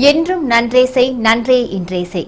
என்றும் நன்றே செய் நன்றே இன்றே செய்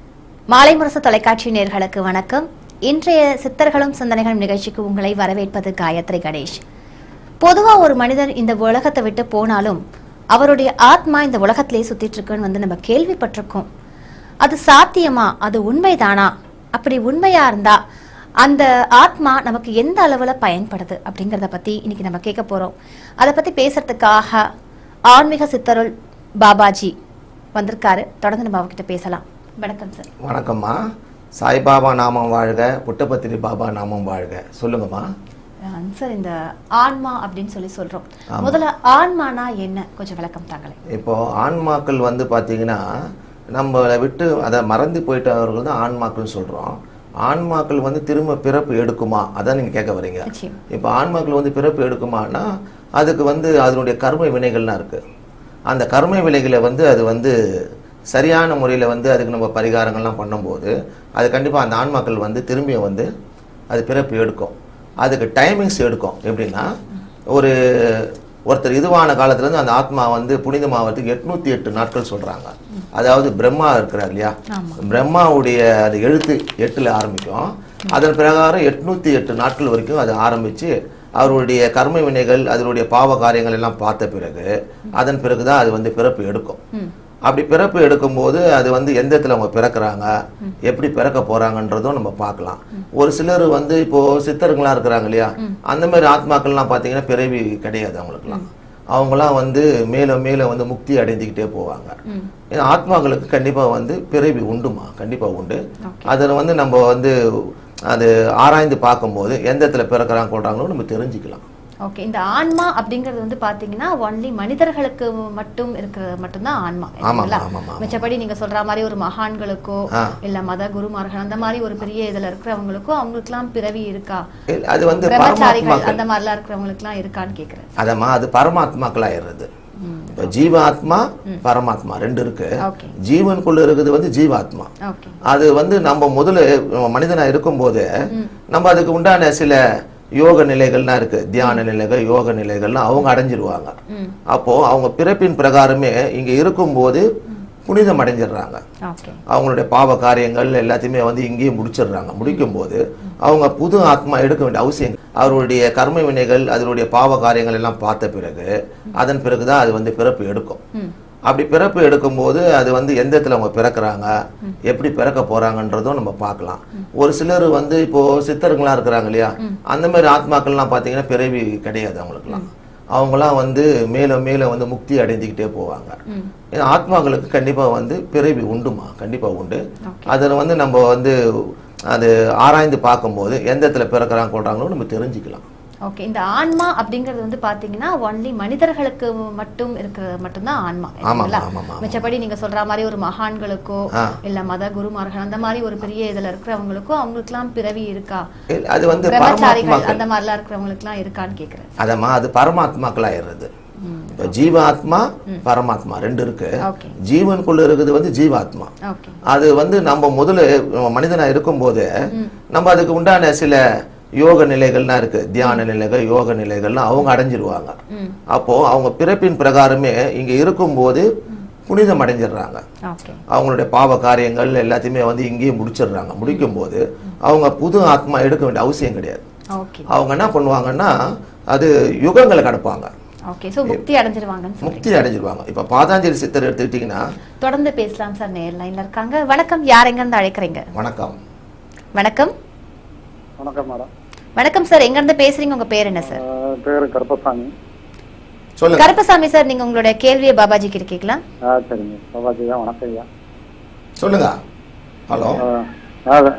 மாலை முரசு தொலைக்காட்சி நேர்களுக்கு வணக்கம் இன்றைய சித்தர்களும் சிந்தனைகளும் நிகழ்ச்சிக்கு உங்களை வரவேற்பது காயத்ரி கணேஷ் பொதுவா ஒரு மனிதர் இந்த உலகத்தை விட்டு போனாலும் அவருடைய ஆத்மா இந்த உலகத்திலே சுத்திட்டு இருக்குன்னு வந்து நம்ம கேள்விப்பட்டிருக்கோம் அது சாத்தியமா அது உண்மைதானா அப்படி உண்மையா இருந்தா அந்த ஆத்மா நமக்கு எந்த அளவுல பயன்படுது அப்படிங்கறத பத்தி இன்னைக்கு நம்ம கேட்க போறோம் அதை பத்தி பேசுறதுக்காக ஆன்மீக சித்தருள் பாபாஜி வந்திருக்காரு தொடர்ந்து நம்ம அவர்கிட்ட பேசலாம் வணக்கம் சார் வணக்கம்மா சாய்பாபா நாமம் வாழ்க புட்டபத்திரி பாபா நாமம் வாழ்க சொல்லுங்கம்மா அஹ் சார் இந்த ஆன்மா அப்படின்னு சொல்லி சொல்றோம் முதல்ல ஆன்மானா என்ன கொஞ்சம் விளக்கம் தாங்களே இப்போ ஆன்மாக்கள் வந்து பார்த்தீங்கன்னா நம்மளை விட்டு அதை மறந்து போயிட்டவர்கள் தான் ஆன்மாக்கள் சொல்கிறோம் ஆன்மாக்கள் வந்து திரும்ப பிறப்பு எடுக்குமா அதான் நீங்கள் கேட்க வரீங்க நிச்சயம் இப்போ ஆன்மாக்கள் வந்து பிறப்பு எடுக்குமானா அதுக்கு வந்து அதனுடைய கர்ம வினைகள்லாம் இருக்குது அந்த கர்ம வினைகளை வந்து அது வந்து சரியான முறையில் வந்து அதுக்கு நம்ம பரிகாரங்கள்லாம் பண்ணும்போது அது கண்டிப்பாக அந்த ஆன்மாக்கள் வந்து திரும்பி வந்து அது பிறப்பு எடுக்கும் அதுக்கு டைமிங்ஸ் எடுக்கும் எப்படின்னா ஒரு ஒருத்தர் இதுவான காலத்துலேருந்து அந்த ஆத்மா வந்து புனிதமாவதுக்கு எட்நூற்றி எட்டு நாட்கள் சொல்கிறாங்க அதாவது பிரம்மா இருக்கிறார் இல்லையா பிரம்மாவுடைய அந்த எழுத்து எட்டில் ஆரம்பிக்கும் அதன் பிரகாரம் எட்நூற்றி எட்டு நாட்கள் வரைக்கும் அது ஆரம்பித்து அவருடைய கர்ம வினைகள் அதனுடைய பாவ காரியங்கள் எல்லாம் பார்த்த பிறகு அதன் பிறகு தான் அது வந்து பிறப்பு எடுக்கும் ம். அப்படி பிறப்பு எடுக்கும்போது அது வந்து எந்த இடத்துல அவங்க பிறக்கிறாங்க எப்படி பிறக்க போறாங்கன்றதும் நம்ம பார்க்கலாம் ஒரு சிலர் வந்து இப்போ சித்தர்கள்லாம் இருக்கிறாங்க இல்லையா அந்த மாதிரி ஆத்மாக்கள்லாம் பார்த்தீங்கன்னா பிறவி கிடையாது அவங்களுக்குலாம் அவங்களாம் வந்து மேலும் மேலும் வந்து முக்தி அடைந்துக்கிட்டே போவாங்க ம். ஏன்னா ஆத்மாக்களுக்கு கண்டிப்பாக வந்து பிறவி உண்டுமா கண்டிப்பாக உண்டு Okay. அதில் வந்து நம்ம வந்து அது ஆராய்ந்து பார்க்கும்போது எந்த இடத்துல பிறக்கிறாங்க கொள்றாங்களோ நம்ம தெரிஞ்சுக்கலாம் ஓகே இந்த ஆன்மா அப்படிங்கிறது வந்து பாத்தீங்கன்னா ஒன்லி மனிதர்களுக்கு மட்டும் இருக்கிறது மட்டும்தான் ஆன்மா ஆமாம் இல்லைங்களா? ஆமாம் ஆமாம் மிச்சபடி நீங்க சொல்ற மாதிரி ஒரு மகான்களுக்கோ ஆ. இல்ல மத குருமார்கள் அந்த மாதிரி ஒரு பெரிய இதுல இருக்கிறவங்களுக்கோ அவங்களுக்குலாம் பிறவி இருக்கா இல்ல, அது வந்து பிரம்மச்சாரிகள் பரமாத்மாக்கள் அந்த மாதிரிலாம் இருக்கிறவங்களுக்குலாம் இருக்கான்னு கேக்குறேன் அதம்மா அது பரமாத்மாக்களாயிடுறது ம். இப்போ ஜீவாத்மா பரமாத்மா ரெண்டு இருக்கு ஓகே ஜீவனுக்குள்ள இருக்குது வந்து ஜீவாத்மா ஓகே அது வந்து நம்ம முதல்ல மனிதனா இருக்கும்போது நம்ம அதுக்கு உண்டான சில யோக நிலைகள்லாம் இருக்கு தியான நிலைகள் யோக நிலைகள்லாம் அவங்க அடைஞ்சிருவாங்க ம் அப்போ அவங்க பிறப்பின் பிரகாரமே இங்க இருக்கும்போது புனிதம் அடைஞ்சிடுறாங்க ஓகே அவங்களுடைய பாவ காரியங்கள் எல்லாத்தையுமே வந்து இங்கேயே முடிச்சிடுறாங்க முடிக்கும்போது அவங்க புது ஆத்மா எடுக்க வேண்டிய அவசியம் இல்லை. அவருடைய கர்ம வினைகள் அதனுடைய பாவ காரியங்கள் எல்லாம் பார்த்த பிறகு அதன் பிறகு தான் அது வந்து பிறப்பு எடுக்கும் ம் அப்படி பிறப்பு எடுக்கும்போது அது வந்து எந்த இடத்துல அவங்க பிறக்கிறாங்க எப்படி பிறக்க போறாங்கன்றதும் நம்ம பார்க்கலாம் ஒரு சிலர் வந்து இப்போ சித்தர்கள்லாம் இருக்கிறாங்க இல்லையா அந்த மாதிரி ஆத்மாக்கள்லாம் பார்த்தீங்கன்னா பிறவி கிடையாது அவங்களுக்குலாம் அவங்களாம் வந்து மேலும் மேலும் வந்து முக்தி அடைந்துக்கிட்டே போவாங்க ம் ஏன்னா ஆத்மாக்களுக்கு கண்டிப்பாக வந்து பிறவி உண்டுமா கண்டிப்பாக உண்டு Okay. அதில் வந்து நம்ம வந்து அது ஆராய்ந்து பார்க்கும்போது எந்த இடத்துல பிறக்கிறாங்க கொள்றாங்களோ நம்ம தெரிஞ்சுக்கலாம் ஓகே இந்த ஆன்மா அப்படிங்கிறது வந்து பாத்தீங்கன்னா ஒன்லி மனிதர்களுக்கு மட்டும் இருக்கிறது மட்டும்தான் ஆன்மா ஆமாம் இல்லைங்களா? ஆமாம் ஆமாம் மிச்சபடி நீங்க சொல்ற மாதிரி ஒரு மகான்களுக்கோ ஆ. இல்ல மத குருமார்கள் அந்த மாதிரி ஒரு பெரிய இதுல இருக்கிறவங்களுக்கோ அவங்களுக்குலாம் பிறவி இருக்கா இல்ல, அது வந்து பிரம்மச்சாரிகள் பரமாத்மாக்கள் அந்த மாதிரிலாம் இருக்கிறவங்களுக்குலாம் இருக்கான்னு கேக்குறேன் அதம்மா அது பரமாத்மாக்களாயிடுறது ம் இப்போ ஜீவாத்மா பரமாத்மா ரெண்டு இருக்கு ஓகே ஜீவனுக்குள்ள இருக்குது வந்து ஜீவாத்மா ஓகே அது வந்து நம்ம முதல்ல மனிதனா இருக்கும்போது நம்ம அதுக்கு உண்டான சில யோக நிலைகள்லாம் இருக்கு தியான நிலைகள் யோக நிலைகள்லாம் அவங்க அடைஞ்சிருவாங்க ம் அப்போ அவங்க பிறப்பின் பிரகாரமே இங்க இருக்கும்போது புனிதம் அடைஞ்சிடுறாங்க ஓகே அவங்களுடைய பாவ காரியங்கள் எல்லாத்தையுமே வந்து இங்கேயே முடிச்சிடுறாங்க முடிக்கும்போது அவங்க புது ஆத்மா எடுக்க வேண்டிய அவசியம் கிடையாது ஓகே அவங்க என்ன பண்ணுவாங்கன்னா அது யுகங்களை கடப்பாங்க ஓகே சோ முக்தி அடைஞ்சிருவாங்கன்னு சொல்றீங்க முக்தி அடைஞ்சிருவாங்க இப்ப பாதாஞ்சலி சித்தர் எடுத்துக்கிட்டிங்கன்னா தொடர்ந்து பேசலாம் சார் நேர் லைன்ல இருக்காங்க வணக்கம் யார் எங்க இருந்து அழைக்கிறீங்க வணக்கம் வணக்கம் வணக்கம் மேடம் வணக்கம் சார் எங்க இருந்து பேசுறீங்க உங்க பேர் என்ன சார் ஆஹ் பேரு கருப்பசாமி சொல்லுங்க கருப்பசாமி சார் நீங்க உங்களுடைய கேள்வியை பாபாஜி கிட்ட கேட்கலாம் ஆ சரிங்க பாபாஜி தான் வணக்கம் ஐயா சொல்லுங்க ஹலோ ஆஹ் ஆ,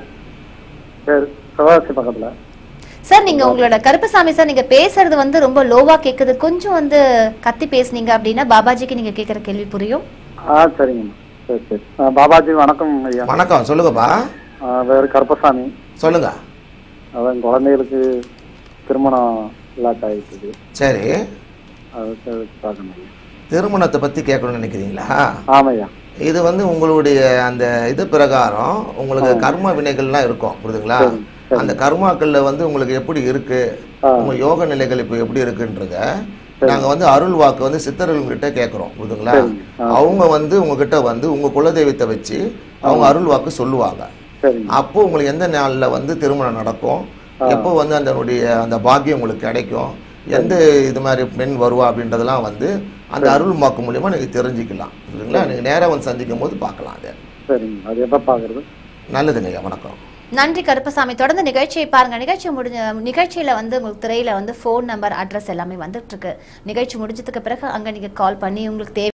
பேர் சிவகாசி பக்கத்துல சார் நீங்க உங்களோட கருப்பசாமி சார் நீங்க பேசுறது வந்து ரொம்ப லோவா கேக்குது கொஞ்சம் வந்து கத்தி பேசுனீங்க அப்படின்னா பாபாஜிக்கு நீங்க கேக்குற கேள்வி புரியும் ஆ சரிங்கம்மா சரி சரி ஆ, பாபாஜி வணக்கம் ஐயா வணக்கம் சொல்லுங்கப்பா ஆ, பேரு கருப்பசாமி சொல்லுங்க அதான் குழந்தைகளுக்கு திருமணம் லாட் ஆயிடுச்சு சரி அதுக்கு அதுக்கு பார்க்கணும் ஐயா. திருமணத்தை பத்தி கேட்கணும்னு நினைக்கிறீங்களா ஆமாய்யா இது வந்து உங்களுடைய அந்த இது பிரகாரம் உங்களுக்கு கர்ம வினைகள்லாம் இருக்கும் புரியுதுங்களா சரி, சரி. அந்த கர்மாக்கள்ல வந்து உங்களுக்கு எப்படி இருக்கு ஆ. உங்க யோக நிலைகள் இப்போ எப்படி இருக்குன்றத நாங்க வந்து அருள் வாக்கு வந்து சித்தர்கள்கிட்ட கேட்குறோம் புரியுதுங்களா சரி. ஆ. அவங்க வந்து உங்ககிட்ட வந்து உங்க குலதெய்வத்தை வச்சு அவங்க அருள் வாக்கு சொல்லுவாங்க சரிங்க அப்போ உங்களுக்கு எந்த நாள்ல வந்து திருமணம் நடக்கும் எப்போ வந்து அதனுடைய அந்த பாக்கியம் உங்களுக்கு கிடைக்கும் எந்த இது மாதிரி பெண் வருவா அப்படின்றதெல்லாம் வந்து அந்த அருள் வாக்கு மூலியமா நீங்க தெரிஞ்சுக்கலாம் புரியுதுங்களா நீங்க நேரா வந்து சந்திக்கும் போது பார்க்கலாம் அதை சரிங்க அது எப்போ பார்க்குறது நல்லதுங்க ஐயா வணக்கம் நன்றி கருப்பசாமி தொடர்ந்து நிகழ்ச்சியை பாருங்க நிகழ்ச்சி முடிஞ்ச நிகழ்ச்சியில வந்து உங்களுக்கு திரையில வந்து ஃபோன் நம்பர் அட்ரஸ் எல்லாமே வந்துட்டு இருக்கு நிகழ்ச்சி முடிஞ்சதுக்கு பிறகு அங்க நீங்க கால் பண்ணி உங்களுக்கு தேவை